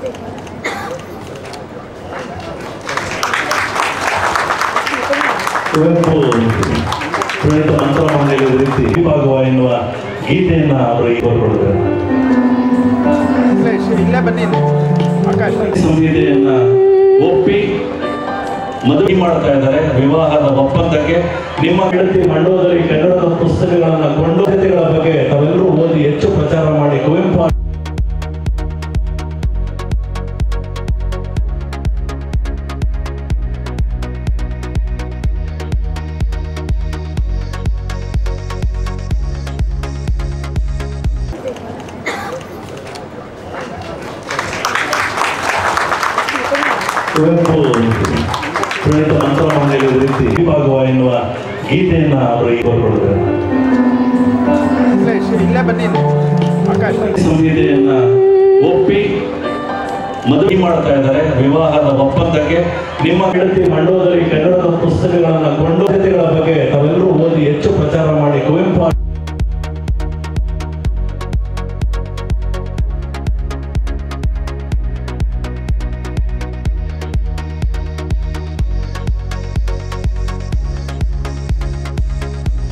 ಕುವೆಂಪು ಪ್ರೇರಿತ ಮಂತ್ರಮಾಲೆಯ ರೀತಿ ವಿಭಾಗವ ಎನ್ನುವ ಗೀತೆಯನ್ನ ಅವರು ಈಗ ಬರ್ಕೊಡ್ತಾರೆ ಇಲ್ಲೇ ಶಿ- ಇಲ್ಲೇ ಬನ್ನಿ ಆಕಾಶ್ ಸಂಹಿತೆಯನ್ನ ಒಪ್ಪಿ ಮದುವೆ ಮಾಡ್ತಾ ಇದ್ದಾರೆ ವಿವಾಹದ ಒಪ್ಪಂದಕ್ಕೆ ನಿಮ್ಮ ಗೆಳತಿ ಮಂಡಲದಲ್ಲಿ ಕನ್ನಡದ ಪುಸ್ತಕಗಳನ್ನ ಕೊಂಡು ಕಥೆಗಳ ಬಗ್ಗೆ ತಾವೆಲ್ಲರೂ ಓದಿ ಹೆಚ್ಚು ಪ್ರಚಾರ ಮಾಡಿ ಕುವೆಂಪು ಕುವೆಂಪು ಪ್ರೇರಿತ ಮಂತ್ರಮಾಲೆಯ ರೀತಿ ವಿಭಾಗವ ಎನ್ನುವ ಗೀತೆಯನ್ನ ಅವರು ಈಗ ಬರ್ಕೊಡ್ತಾರೆ ಇಲ್ಲೇ ಶಿ- ಇಲ್ಲೇ ಬನ್ನಿ ಆಕಾಶ್ ಸಂಹಿತೆಯನ್ನ ಒಪ್ಪಿ ಮದುವೆ ಮಾಡ್ತಾ ಇದ್ದಾರೆ ವಿವಾಹದ ಒಪ್ಪಂದಕ್ಕೆ ನಿಮ್ಮ ಗೆಳತಿ ಮಂಡಲದಲ್ಲಿ ಕನ್ನಡದ